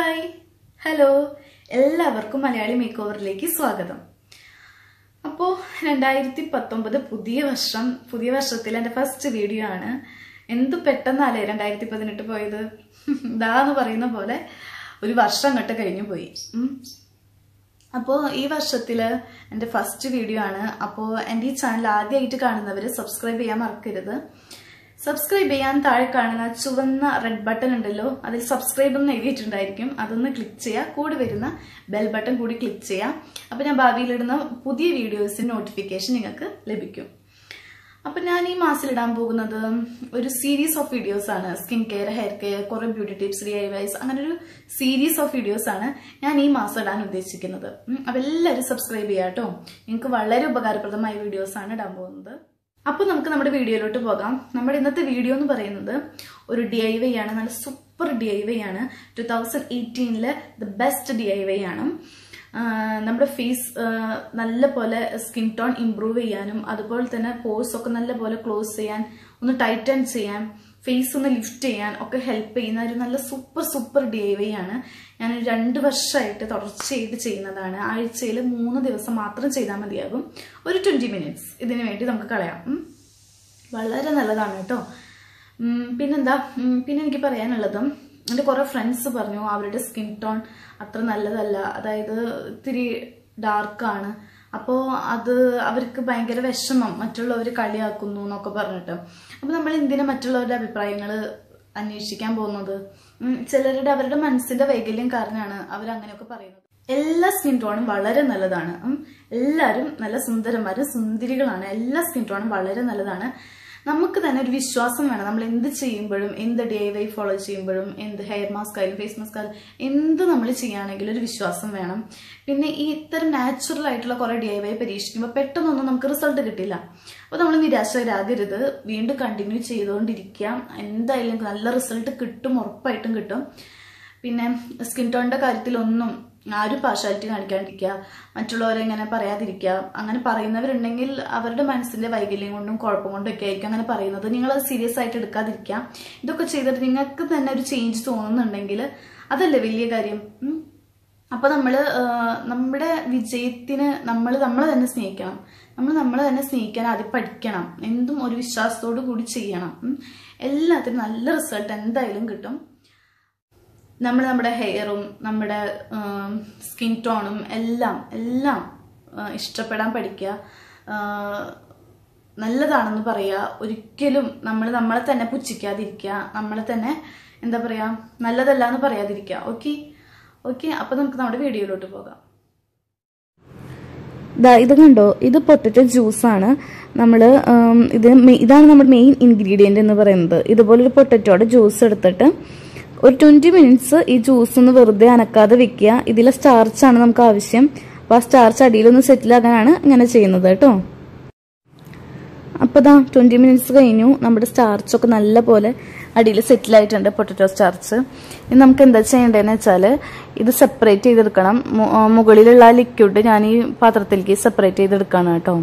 Hi hello എല്ലാവർക്കും Malayali make ഓവറിലേക്ക് സ്വാഗതം അപ്പോൾ രണ്ടായിരത്തി പത്തൊമ്പത് പുതിയ വർഷം പുതിയ വർഷത്തിൽ എൻ്റെ ഫസ്റ്റ് വീഡിയോ ആണ് എന്ത് പെട്ടെന്നല്ലേ രണ്ടായിരത്തി പതിനെട്ട് പോയത് ദാ എന്ന് പറയുന്ന പോലെ ഒരു വർഷം അങ്ങോട്ട് കഴിഞ്ഞു പോയി ഉം. അപ്പോൾ ഈ വർഷത്തിൽ എൻ്റെ ഫസ്റ്റ് വീഡിയോ ആണ് അപ്പോൾ എൻ്റെ ഈ ചാനൽ ആദ്യമായിട്ട് കാണുന്നവർ സബ്സ്ക്രൈബ് ചെയ്യാൻ മറക്കരുത് സബ്സ്ക്രൈബ് ചെയ്യാൻ താഴെ കാണുന്ന ചുവന്ന റെഡ് ബട്ടൺ ഉണ്ടല്ലോ അതിൽ സബ്സ്ക്രൈബ് എന്ന് എഴുതിയിട്ടുണ്ടായിരിക്കും അതൊന്ന് ക്ലിക്ക് ചെയ്യുക കൂടെ വരുന്ന ബെൽ ബട്ടൺ കൂടി ക്ലിക്ക് ചെയ്യാം അപ്പോൾ ഞാൻ ഭാവിയിലിടുന്ന പുതിയ വീഡിയോസിന് നോട്ടിഫിക്കേഷൻ നിങ്ങൾക്ക് ലഭിക്കും അപ്പൊ ഞാൻ ഈ മാസത്തിലിടാൻ പോകുന്നത് ഒരു സീരീസ് ഓഫ് വീഡിയോസ് ആണ് സ്കിൻ കെയർ ഹെയർ കെയർ കുറെ beauty tips D I Ys അങ്ങനെ ഒരു സീരീസ് ഓഫ് വീഡിയോസ് ആണ് ഞാൻ ഈ മാസം ഇടാൻ ഉദ്ദേശിക്കുന്നത് ഉം, അപ്പൊ എല്ലാവരും സബ്സ്ക്രൈബ് ചെയ്യാം കേട്ടോ നിങ്ങൾക്ക് വളരെ ഉപകാരപ്രദമായ വീഡിയോസ് ആണ് ഇടാൻ പോകുന്നത് അപ്പൊ നമുക്ക് നമ്മുടെ വീഡിയോയിലോട്ട് പോകാം നമ്മുടെ ഇന്നത്തെ വീഡിയോ എന്ന് പറയുന്നത് ഒരു ഡി ഐ വൈ ആണ് നല്ല സൂപ്പർ ഡി ഐ വൈ ആണ് ടു തൗസൻഡ് എയ്റ്റീനിലെ the best D I Y ആണ് ആഹ് നമ്മുടെ ഫേസ് നല്ല പോലെ സ്കിൻ ടോൺ ഇമ്പ്രൂവ് ചെയ്യാനും അതുപോലെ തന്നെ പോഴ്സ് ഒക്കെ നല്ല പോലെ ക്ലോസ് ചെയ്യാൻ ഒന്ന് ടൈറ്റൻ ചെയ്യാൻ ഫേസ് ഒന്ന് ലിഫ്റ്റ് ചെയ്യാൻ ഒക്കെ ഹെൽപ്പ് ചെയ്യുന്ന ഒരു നല്ല super super D I Y ആണ് ഞാൻ ഒരു രണ്ട് വർഷമായിട്ട് തുടർച്ചയായിട്ട് ചെയ്യുന്നതാണ് ആഴ്ചയിൽ മൂന്ന് ദിവസം മാത്രം ചെയ്താൽ മതിയാകും ഒരു ട്വന്റി മിനിറ്റ്സ് ഇതിനു വേണ്ടി നമുക്ക് കളയാം ഉം. വളരെ നല്ലതാണ് കേട്ടോ ഉം, പിന്നെന്താ ഉം, പിന്നെ എനിക്ക് പറയാനുള്ളത് എൻ്റെ കുറേ ഫ്രണ്ട്സ് പറഞ്ഞു അവരുടെ സ്കിൻ ടോൺ അത്ര നല്ലതല്ല അതായത് ഇത്തിരി ഡാർക്കാണ് അപ്പോൾ അത് അവർക്ക് ഭയങ്കര വിഷമം മറ്റുള്ളവർ കളിയാക്കുന്നു എന്നൊക്കെ പറഞ്ഞിട്ട് അപ്പോൾ നമ്മൾ എന്തിനാ മറ്റുള്ളവരുടെ അഭിപ്രായങ്ങൾ അന്വേഷിക്കാൻ പോകുന്നത് ഉം, ചിലരുടെ അവരുടെ മനസ്സിന്റെ വൈകല്യം കാരണമാണ് അവർ അങ്ങനെയൊക്കെ പറയുന്നത് എല്ലാ സ്കിൻ ടോണും വളരെ നല്ലതാണ് ഉം. എല്ലാവരും നല്ല സുന്ദരന്മാരും സുന്ദരികളാണ് എല്ലാ സ്കിൻ ടോണും വളരെ നല്ലതാണ് നമുക്ക് തന്നെ ഒരു വിശ്വാസം വേണം നമ്മൾ എന്ത് ചെയ്യുമ്പോഴും എന്ത് ഡി ഐ വൈ ഫോളോ ചെയ്യുമ്പോഴും എന്ത് ഹെയർ മാസ്ക് ആയാലും ഫേസ് മാസ്ക് ആയാലും എന്ത് നമ്മൾ ചെയ്യുകയാണെങ്കിലും ഒരു വിശ്വാസം വേണം പിന്നെ ഈ ഇത്തരം നാച്ചുറൽ ആയിട്ടുള്ള കുറെ ഡി ഐ വൈ പരീക്ഷിക്കുമ്പോൾ പെട്ടെന്നൊന്നും നമുക്ക് റിസൾട്ട് കിട്ടില്ല അപ്പോൾ നമ്മൾ നിരാശരാകരുത് വീണ്ടും കണ്ടിന്യൂ ചെയ്തുകൊണ്ടിരിക്കുക എന്തായാലും നല്ല റിസൾട്ട് കിട്ടും ഉറപ്പായിട്ടും കിട്ടും പിന്നെ സ്കിൻ ടോണിന്റെ കാര്യത്തിലൊന്നും ആരും പാർഷ്വാലിറ്റി കാണിക്കാണ്ടിരിക്കുക മറ്റുള്ളവരെ ഇങ്ങനെ പറയാതിരിക്കുക അങ്ങനെ പറയുന്നവരുണ്ടെങ്കിൽ അവരുടെ മനസ്സിന്റെ വൈകല്യം കൊണ്ടും കുഴപ്പം കൊണ്ടും ഒക്കെ ആയിരിക്കും അങ്ങനെ പറയുന്നത് നിങ്ങൾ അത് സീരിയസ് ആയിട്ട് എടുക്കാതിരിക്കുക ഇതൊക്കെ ചെയ്തിട്ട് നിങ്ങൾക്ക് തന്നെ ഒരു ചേഞ്ച് തോന്നുന്നുണ്ടെങ്കിൽ അതല്ലേ വലിയ കാര്യം ഉം. അപ്പൊ നമ്മള് ആ, നമ്മുടെ വിജയത്തിന് നമ്മൾ നമ്മളെ തന്നെ സ്നേഹിക്കണം നമ്മൾ നമ്മളെ തന്നെ സ്നേഹിക്കാൻ ആദ്യം പഠിക്കണം എന്തും ഒരു വിശ്വാസത്തോടു കൂടി ചെയ്യണം ഉം. എല്ലാത്തിനും നല്ല റിസൾട്ട് എന്തായാലും കിട്ടും നമ്മൾ നമ്മുടെ ഹെയറും നമ്മുടെ സ്കിൻ ടോണും എല്ലാം എല്ലാം ആ, ഇഷ്ടപ്പെടാൻ പഠിക്കുക ആ, നല്ലതാണെന്ന് പറയുക ഒരിക്കലും നമ്മൾ നമ്മളെ തന്നെ പുച്ഛിക്കാതിരിക്കുക നമ്മളെ തന്നെ എന്താ പറയാ നല്ലതല്ല എന്ന് പറയാതിരിക്കുക ഓക്കെ ഓക്കെ അപ്പൊ നമുക്ക് നമ്മുടെ വീഡിയോയിലോട്ട് പോകാം ദാ ഇത് കണ്ടോ ഇത് പൊട്ടറ്റോ ജ്യൂസാണ് നമ്മൾ ഇത് മെ- ഇതാണ് നമ്മുടെ മെയിൻ ഇൻഗ്രീഡിയൻ്റ് എന്ന് പറയുന്നത് ഇതുപോലൊരു പൊട്ടറ്റോയുടെ ജ്യൂസ് എടുത്തിട്ട് ഒരു ട്വൻറ്റി മിനിറ്റ്സ് ഈ ജ്യൂസ് ഒന്ന് വെറുതെ അനക്കാതെ വെക്കുക ഇതിലെ സ്റ്റാർച്ചാണ് നമുക്ക് ആവശ്യം അപ്പോൾ ആ സ്റ്റാർച്ച് അടിയിലൊന്ന് സെറ്റിലാക്കാനാണ് ഇങ്ങനെ ചെയ്യുന്നത് കേട്ടോ അപ്പോൾ ദാ ട്വൻറ്റി മിനിറ്റ്സ് കഴിഞ്ഞു നമ്മുടെ സ്റ്റാർച്ചൊക്കെ നല്ല പോലെ അടിയിൽ സെറ്റിൽ ആയിട്ടുണ്ട് പൊട്ടറ്റോ സ്റ്റാർച്ച് ഇനി നമുക്ക് എന്താ ചെയ്യേണ്ടതെന്ന് വെച്ചാൽ ഇത് സെപ്പറേറ്റ് ചെയ്തെടുക്കണം മു- ആ, മുകളിലുള്ള ആ ലിക്വിഡ് ഞാൻ ഈ പാത്രത്തിലേക്ക് സെപ്പറേറ്റ് ചെയ്തെടുക്കുകയാണ് കേട്ടോ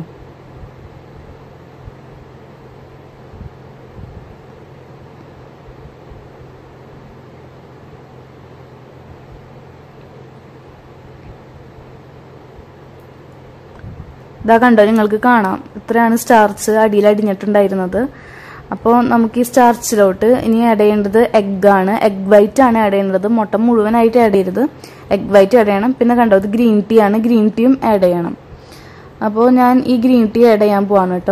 ഇതാ കണ്ടോ നിങ്ങൾക്ക് കാണാം ഇത്രയാണ് സ്റ്റാർച്ച് അടിയിൽ അടിഞ്ഞിട്ടുണ്ടായിരുന്നത് അപ്പോൾ നമുക്ക് ഈ സ്റ്റാർച്ചിലോട്ട് ഇനി ആഡ് ചെയ്യേണ്ടത് എഗ് ആണ് എഗ് വൈറ്റ് ആണ് ആഡ് ചെയ്യേണ്ടത് മുട്ട മുഴുവനായിട്ട് ആഡ് ചെയ്യരുത് എഗ് വൈറ്റ് ആഡ് ചെയ്യണം പിന്നെ കണ്ടോ ഇത് ഗ്രീൻ ടീ ആണ് ഗ്രീൻ ടീയും ആഡ് ചെയ്യണം അപ്പോൾ ഞാൻ ഈ ഗ്രീൻ ടീ ആഡ് ചെയ്യാൻ പോവാണ് കേട്ടോ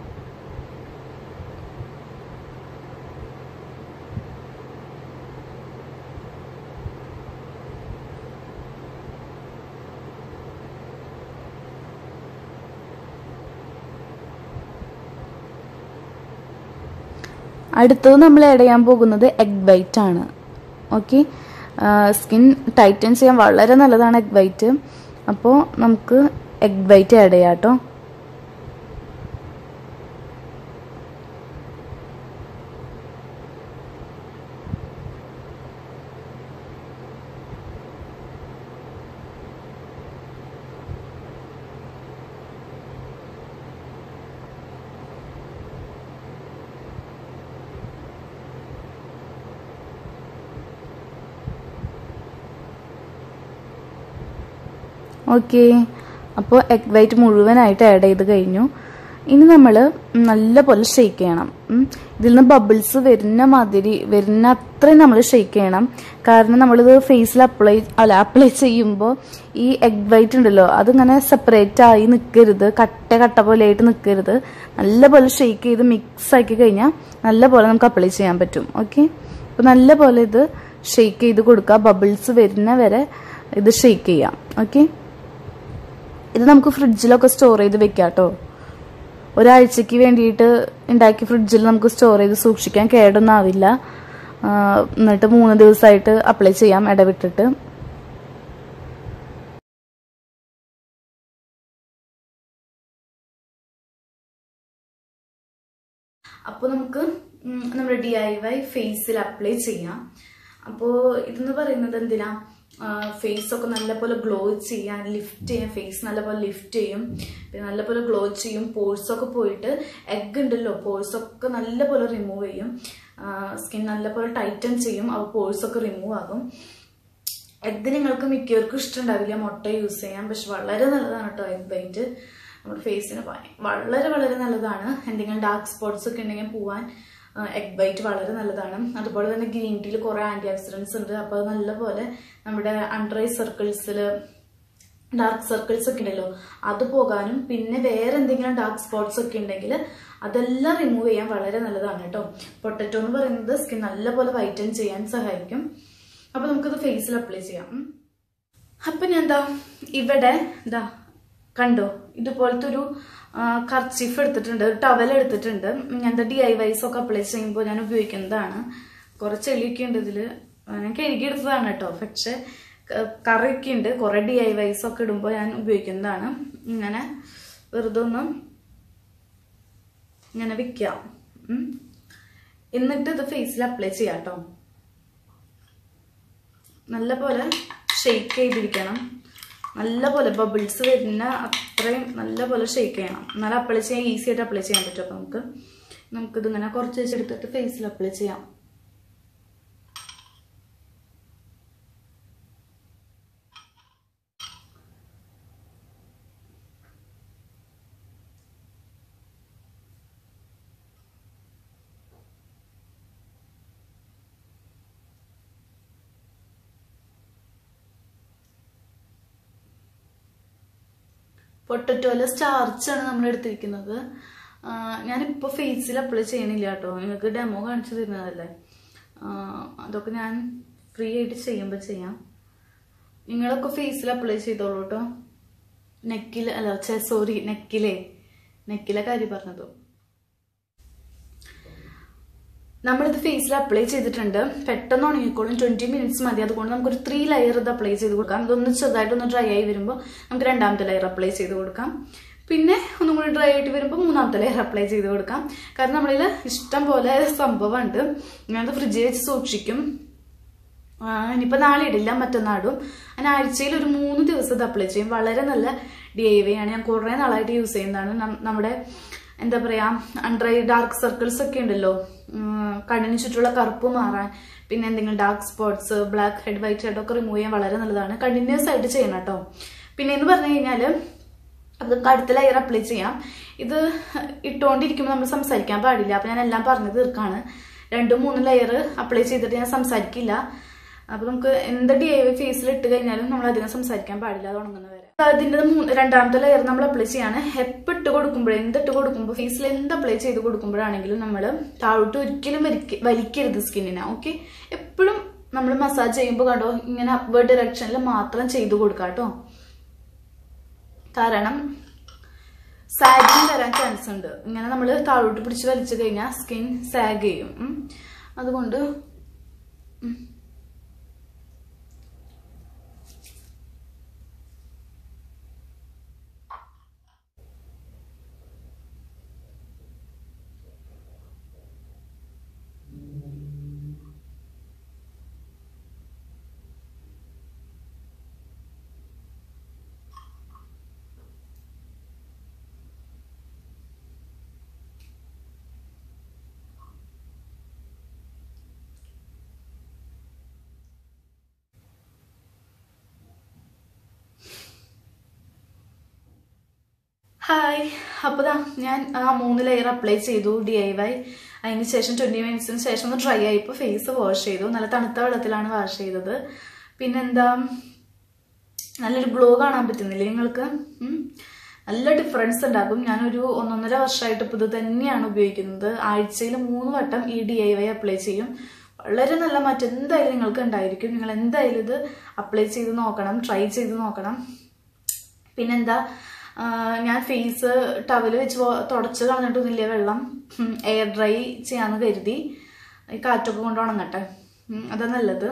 അടുത്തത് നമ്മൾ ആഡ് ചെയ്യാൻ പോകുന്നത് എഗ് വൈറ്റ് ആണ് ഓക്കെ സ്കിൻ ടൈറ്റൻ ചെയ്യാൻ വളരെ നല്ലതാണ് എഗ് വൈറ്റ് അപ്പോൾ നമുക്ക് എഗ് വൈറ്റ് ആഡ് ചെയ്യാം കേട്ടോ ഓക്കെ അപ്പോൾ എഗ് വൈറ്റ് മുഴുവനായിട്ട് ആഡ് ചെയ്ത് കഴിഞ്ഞു ഇനി നമ്മൾ നല്ലപോലെ ഷെയ്ക്ക് ചെയ്യണം ഉം. ഇതിൽ നിന്ന് ബബിൾസ് വരുന്ന മാതിരി വരുന്ന അത്രയും നമ്മൾ ഷെയ്ക്ക് ചെയ്യണം കാരണം നമ്മളിത് ഫേസിൽ അപ്ലൈ അല്ല അപ്ലൈ ചെയ്യുമ്പോൾ ഈ എഗ് വൈറ്റ് ഉണ്ടല്ലോ അതിങ്ങനെ സെപ്പറേറ്റ് ആയി നിൽക്കരുത് കട്ട കട്ട പോലെ ആയിട്ട് നിൽക്കരുത് നല്ലപോലെ ഷെയ്ക്ക് ചെയ്ത് മിക്സ് ആക്കി കഴിഞ്ഞാൽ നല്ലപോലെ നമുക്ക് അപ്ലൈ ചെയ്യാൻ പറ്റും ഓക്കെ അപ്പോൾ നല്ലപോലെ ഇത് ഷെയ്ക്ക് ചെയ്ത് കൊടുക്കുക ബബിൾസ് വരുന്ന വരെ ഇത് ഷെയ്ക്ക് ചെയ്യാം ഓക്കെ ഇത് നമുക്ക് ഫ്രിഡ്ജിലൊക്കെ സ്റ്റോർ ചെയ്ത് വെക്കാം കേട്ടോ ഒരാഴ്ചക്ക് വേണ്ടിയിട്ട് ഉണ്ടാക്കി ഫ്രിഡ്ജിൽ നമുക്ക് സ്റ്റോർ ചെയ്ത് സൂക്ഷിക്കാൻ കേടൊന്നും ആവില്ല ആ, എന്നിട്ട് മൂന്ന് ദിവസമായിട്ട് അപ്ലൈ ചെയ്യാം ഇടവിട്ടിട്ട് അപ്പോൾ നമുക്ക് ഉം, നമ്മുടെ ഡി ഐ വൈ ഫേസിൽ അപ്ലൈ ചെയ്യാം അപ്പോൾ ഇതെന്ന് പറയുന്നത് എന്തിനാ ഫേസ് ഒക്കെ നല്ലപോലെ ഗ്ലോ ചെയ്യാൻ ലിഫ്റ്റ് ചെയ്യാൻ ഫേസ് നല്ലപോലെ ലിഫ്റ്റ് ചെയ്യും പിന്നെ നല്ലപോലെ ഗ്ലോ ചെയ്യും പോഴ്സ് ഒക്കെ പോയിട്ട് എഗ് ഉണ്ടല്ലോ പോഴ്സ് ഒക്കെ നല്ലപോലെ റിമൂവ് ചെയ്യും സ്കിൻ നല്ലപോലെ ടൈറ്റൻ ചെയ്യും അപ്പോൾ പോഴ്സ് ഒക്കെ റിമൂവ് ആകും എഗ് നിങ്ങൾക്ക് മിക്കവർക്കും ഇഷ്ടമുണ്ടാവില്ല മുട്ട യൂസ് ചെയ്യാൻ പക്ഷെ വളരെ നല്ലതാണ് കേട്ടോ എഗ് വൈറ്റ് നമ്മുടെ ഫേസിന് വളരെ വളരെ നല്ലതാണ് എന്തെങ്കിലും ഡാർക്ക് സ്പോട്ട്സ് ഒക്കെ ഉണ്ടെങ്കിൽ പോവാൻ എഗ് വൈറ്റ് വളരെ നല്ലതാണ് അതുപോലെ തന്നെ ഗ്രീൻ ടീയിൽ കുറെ ആന്റി ഓക്സിഡൻസ് ഉണ്ട് അപ്പോൾ അത് നല്ലപോലെ നമ്മുടെ അണ്ടർ ഐ സർക്കിൾസിൽ ഡാർക്ക് സർക്കിൾസ് ഒക്കെ ഉണ്ടല്ലോ അത് പോകാനും പിന്നെ വേറെ എന്തെങ്കിലും ഡാർക്ക് സ്പോട്ട്സ് ഒക്കെ ഉണ്ടെങ്കിൽ അതെല്ലാം റിമൂവ് ചെയ്യാൻ വളരെ നല്ലതാണ് കേട്ടോ പൊട്ടറ്റോ എന്ന് പറയുന്നത് സ്കിൻ നല്ലപോലെ വൈറ്റൻ ചെയ്യാൻ സഹായിക്കും അപ്പൊ നമുക്കത് ഫേസിൽ അപ്ലൈ ചെയ്യാം ഉം. അപ്പൊ ഞാൻ എന്താ ഇവിടെ എന്താ കണ്ടോ ഇതുപോലത്തെ ഒരു കർച്ചീഫ് എടുത്തിട്ടുണ്ട് ഒരു ടവൽ എടുത്തിട്ടുണ്ട് എന്താ ഡി ഐ വൈസ് ഒക്കെ അപ്ലൈ ചെയ്യുമ്പോൾ ഞാൻ ഉപയോഗിക്കുന്നതാണ് കുറച്ച് ചെളിയൊക്കെ ഉണ്ട് ഇതില് ആ, ഞാൻ കഴുകിയെടുത്തതാണ് കേട്ടോ പക്ഷെ ക- കറിയൊക്കെ ഉണ്ട് കുറെ ഡി ഐ വൈസ് ഒക്കെ ഇടുമ്പോൾ ഞാൻ ഉപയോഗിക്കുന്നതാണ് ഇങ്ങനെ വെറുതെ ഒന്ന് ഇങ്ങനെ വെക്കാം ഉം. എന്നിട്ട് ഇത് ഫേസിൽ അപ്ലൈ ചെയ്യാം കേട്ടോ നല്ലപോലെ ഷെയ്ക്ക് ചെയ്തിരിക്കണം നല്ലപോലെ ബബിൾസ് വരുന്ന അത്രയും നല്ലപോലെ ഷെയ്ക്ക് ചെയ്യണം എന്നാലും അപ്ലൈ ചെയ്യാൻ ഈസി ആയിട്ട് അപ്ലൈ ചെയ്യാൻ പറ്റും അപ്പം നമുക്ക് നമുക്കിത് ഇങ്ങനെ കുറച്ച് വെച്ചെടുത്തിട്ട് ഫേസിൽ അപ്ലൈ ചെയ്യാം പൊട്ടറ്റോയിലെ സ്റ്റാർച്ചാണ് നമ്മൾ എടുത്തിരിക്കുന്നത് ആ, ഞാനിപ്പോൾ ഫേസിൽ അപ്ലൈ ചെയ്യണില്ല കേട്ടോ നിങ്ങൾക്ക് ഡെമോ കാണിച്ചു തരുന്നതല്ലേ ആ, അതൊക്കെ ഞാൻ ഫ്രീ ആയിട്ട് ചെയ്യുമ്പോൾ ചെയ്യാം നിങ്ങളൊക്കെ ഫേസിൽ അപ്ലൈ ചെയ്തോളൂ കേട്ടോ നെക്കിൽ അല്ല സോറി നെക്കിലെ നെക്കിലെ കാര്യം പറഞ്ഞതോ നമ്മളിത് ഫേസിൽ അപ്ലൈ ചെയ്തിട്ടുണ്ട് പെട്ടെന്ന് ഉണങ്ങിക്കോളും ട്വന്റി മിനിറ്റ്സ് മതി അതുകൊണ്ട് നമുക്കൊരു ത്രീ ലെയർ ഇത് അപ്ലൈ ചെയ്ത് കൊടുക്കാം ഇതൊന്ന് ചെറുതായിട്ടൊന്ന് ഡ്രൈ ആയി വരുമ്പോൾ നമുക്ക് രണ്ടാമത്തെ ലെയർ അപ്ലൈ ചെയ്ത് കൊടുക്കാം പിന്നെ ഒന്നും കൂടി ഡ്രൈ ആയിട്ട് വരുമ്പോൾ മൂന്നാമത്തെ ലെയർ അപ്ലൈ ചെയ്ത് കൊടുക്കാം കാരണം നമ്മളിൽ ഇഷ്ടം പോലെ സംഭവമുണ്ട് ഞാനത് ഫ്രിഡ്ജിൽ വെച്ച് സൂക്ഷിക്കും ആ, ഇനിയിപ്പോ നാളെ ഇടില്ല മറ്റന്നാടും അങ്ങനെ ആഴ്ചയിൽ ഒരു മൂന്ന് ദിവസം ഇത് അപ്ലൈ ചെയ്യും വളരെ നല്ല ഡി ഐ വൈ ആണ് ഞാൻ കുറെ നാളായിട്ട് യൂസ് ചെയ്യുന്നതാണ് നം- നമ്മുടെ എന്താ പറയാ അണ്ടർ ഐ ഡാർക്ക് സർക്കിൾസ് ഒക്കെ ഉണ്ടല്ലോ ഉം, കണ്ണിന് ചുറ്റുള്ള കറുപ്പ് മാറാൻ പിന്നെ എന്തെങ്കിലും dark spots black head white head ഒക്കെ റിമൂവ് ചെയ്യാൻ വളരെ നല്ലതാണ് കണ്ടിന്യൂസ് ആയിട്ട് ചെയ്യണം കേട്ടോ പിന്നെ എന്ന് പറഞ്ഞു കഴിഞ്ഞാല് അത് അടുത്ത ലെയർ അപ്ലൈ ചെയ്യാം ഇത് ഇട്ടുകൊണ്ടിരിക്കുമ്പോൾ നമ്മൾ സംസാരിക്കാൻ പാടില്ല അപ്പൊ ഞാൻ എല്ലാം പറഞ്ഞു തീർക്കാണ് രണ്ടും മൂന്നും ലെയർ അപ്ലൈ ചെയ്തിട്ട് ഞാൻ സംസാരിക്കില്ല അപ്പൊ നമുക്ക് എന്ത് ഡി ഐ വൈ ഫേസിൽ ഇട്ട് കഴിഞ്ഞാലും നമ്മൾ അധികം സംസാരിക്കാൻ പാടില്ല അത് ഉണങ്ങുന്ന വരെ അതിന്റെ മൂന്ന് രണ്ടാമത്തെ ലെയർ നമ്മൾ അപ്ലൈ ചെയ്യാണ് എപ്പോൾ ഇട്ട് കൊടുക്കുമ്പോഴും എന്തിട്ട് കൊടുക്കുമ്പോൾ ഫേസിൽ എന്ത് അപ്ലൈ ചെയ്ത് കൊടുക്കുമ്പോഴാണെങ്കിലും നമ്മൾ താഴോട്ട് ഒരിക്കലും വലിക്ക- വലിക്കരുത് സ്കിന്നിനെ ഓക്കെ എപ്പോഴും നമ്മൾ മസാജ് ചെയ്യുമ്പോൾ കണ്ടോ ഇങ്ങനെ അപ്വേർഡ് ഡയറക്ഷനിൽ മാത്രം ചെയ്ത് കൊടുക്കാം കേട്ടോ കാരണം സാഗിങ് വരാൻ ചാൻസ് ഉണ്ട് ഇങ്ങനെ നമ്മൾ താഴോട്ട് പിടിച്ച് വലിച്ചു കഴിഞ്ഞാൽ സ്കിൻ സാഗ് ചെയ്യും ഉം. അതുകൊണ്ട് ഉം. ഹായ് അപ്പോൾ ദാ ഞാൻ ആ മൂന്ന് ലെയർ അപ്ലൈ ചെയ്തു ഡി ഐ വൈ അതിന് ശേഷം ട്വൻറ്റി മിനിറ്റ്സിന് ശേഷം ഒന്ന് ഡ്രൈ ആയിപ്പോൾ ഫേസ് വാഷ് ചെയ്തു നല്ല തണുത്ത വെള്ളത്തിലാണ് വാഷ് ചെയ്തത് പിന്നെന്താ നല്ലൊരു ഗ്ലോ കാണാൻ പറ്റുന്നില്ലേ നിങ്ങൾക്ക് ഉം. നല്ല ഡിഫറൻസ് ഉണ്ടാകും ഞാനൊരു ഒന്നൊന്നര വർഷമായിട്ട് ഇപ്പോൾ ഇത് തന്നെയാണ് ഉപയോഗിക്കുന്നത് ആഴ്ചയിൽ മൂന്ന് വട്ടം ഈ ഡി ഐ വൈ അപ്ലൈ ചെയ്യും വളരെ നല്ല മാറ്റം എന്തായാലും നിങ്ങൾക്ക് ഉണ്ടായിരിക്കും നിങ്ങൾ എന്തായാലും ഇത് അപ്ലൈ ചെയ്ത് നോക്കണം ട്രൈ ചെയ്ത് നോക്കണം പിന്നെന്താ ആ, ഞാൻ ഫേസ് ടവല് വെച്ച് വോ- തുടച്ച് കളഞ്ഞിട്ടൊന്നുമില്ല വെള്ളം എയർ ഡ്രൈ ചെയ്യാന്ന് കരുതി ഈ കാറ്റൊക്കെ കൊണ്ട് ഉണങ്ങട്ടെ ഉം, അതാ നല്ലത്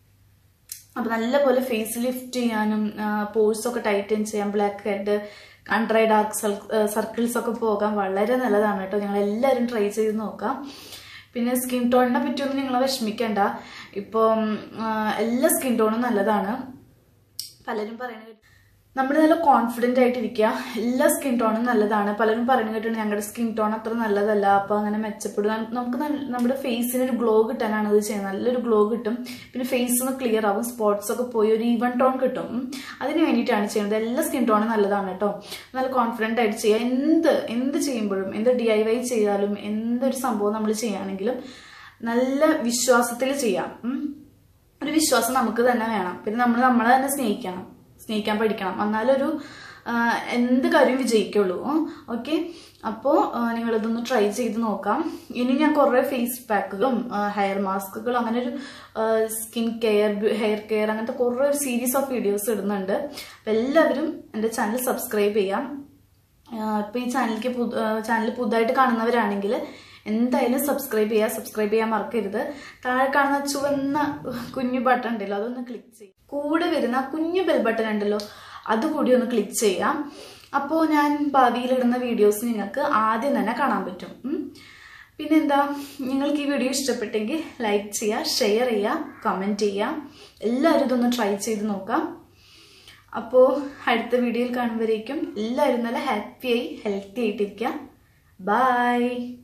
അപ്പൊ നല്ലപോലെ ഫേസ് ലിഫ്റ്റ് ചെയ്യാനും പോഴ്സ് ഒക്കെ ടൈറ്റൻ ചെയ്യാൻ black head under eye dark circles ഒക്കെ പോകാൻ വളരെ നല്ലതാണ് കേട്ടോ നിങ്ങൾ എല്ലാവരും ട്രൈ ചെയ്ത് നോക്കാം പിന്നെ സ്കിൻ ടോണിനെ പറ്റിയൊന്നും നിങ്ങൾ വിഷമിക്കണ്ട ഇപ്പം ആ, എല്ലാ സ്കിൻ ടോണും നല്ലതാണ് പലരും പറയുന്നത് കേട്ട്- നമ്മൾ നല്ല കോൺഫിഡന്റ് ആയിട്ടിരിക്കുക എല്ലാ സ്കിൻ ടോണും നല്ലതാണ് പലരും പറയുന്നത് കേട്ടിട്ടുണ്ട് ഞങ്ങളുടെ സ്കിൻ ടോൺ അത്ര നല്ലതല്ല അപ്പൊ അങ്ങനെ മെച്ചപ്പെടും നം- നമുക്ക് നല്ല- നമ്മുടെ ഫേസിന് ഒരു ഗ്ലോ കിട്ടാനാണ് ഇത് ചെയ്യുന്നത് നല്ലൊരു ഗ്ലോ കിട്ടും പിന്നെ ഫേസ് ഒന്ന് ക്ലിയർ ആവും സ്പോട്സ് ഒക്കെ പോയി ഒരു ഈവൻ ടോൺ കിട്ടും ഉം. അതിന് വേണ്ടിയിട്ടാണ് ചെയ്യുന്നത് എല്ലാ സ്കിൻ ടോണും നല്ലതാണ് കേട്ടോ നല്ല കോൺഫിഡന്റ് ആയിട്ട് ചെയ്യുക എന്ത് എന്ത് ചെയ്യുമ്പോഴും എന്ത് ഡി ഐ വൈ ചെയ്താലും എന്തൊരു സംഭവം നമ്മൾ ചെയ്യുകയാണെങ്കിലും നല്ല വിശ്വാസത്തിൽ ചെയ്യാം ഉം. ഒരു വിശ്വാസം നമുക്ക് തന്നെ വേണം പിന്നെ നമ്മൾ നമ്മളെ തന്നെ സ്നേഹിക്കണം സ്നേഹിക്കാൻ പഠിക്കണം എന്നാലൊരു ആ, എന്ത് കാര്യം വിജയിക്കുള്ളൂ ഓക്കെ അപ്പോൾ നിങ്ങളിതൊന്ന് ട്രൈ ചെയ്ത് നോക്കാം ഇനി ഞാൻ കുറേ ഫേസ് പാക്കുകളും ഹെയർ മാസ്കുകളും അങ്ങനെ ഒരു സ്കിൻ കെയർ ഹെയർ കെയർ അങ്ങനത്തെ കുറേ ഒരു സീരീസ് ഓഫ് വീഡിയോസ് ഇടുന്നുണ്ട് അപ്പം എല്ലാവരും എൻ്റെ ചാനൽ സബ്സ്ക്രൈബ് ചെയ്യാം ഇപ്പൊ ഈ ചാനലിലേക്ക് ചാനൽ പുതുതായിട്ട് കാണുന്നവരാണെങ്കിൽ എന്തായാലും സബ്സ്ക്രൈബ് ചെയ്യുക സബ്സ്ക്രൈബ് ചെയ്യാൻ മറക്കരുത് താഴെ കാണുന്ന ചുവന്ന കുഞ്ഞു ബട്ടൺ ഉണ്ടല്ലോ അതൊന്ന് ക്ലിക്ക് ചെയ്യും കൂടെ വരുന്ന ആ കുഞ്ഞു ബെൽ ബട്ടൺ ഉണ്ടല്ലോ അതുകൂടി ഒന്ന് ക്ലിക്ക് ചെയ്യാം അപ്പോൾ ഞാൻ ഭാവിയിൽ ഇടുന്ന വീഡിയോസ് നിങ്ങൾക്ക് ആദ്യം തന്നെ കാണാൻ പറ്റും ഉം. പിന്നെന്താ നിങ്ങൾക്ക് ഈ വീഡിയോ ഇഷ്ടപ്പെട്ടെങ്കിൽ ലൈക്ക് ചെയ്യുക ഷെയർ ചെയ്യുക കമൻറ്റ് ചെയ്യുക എല്ലാവരും ഇതൊന്ന് ട്രൈ ചെയ്ത് നോക്കാം അപ്പോൾ അടുത്ത വീഡിയോയിൽ കാണുമ്പോഴേക്കും എല്ലാവരും നല്ല ഹാപ്പിയായി ഹെൽത്തി ആയിട്ടിരിക്കുക ബൈ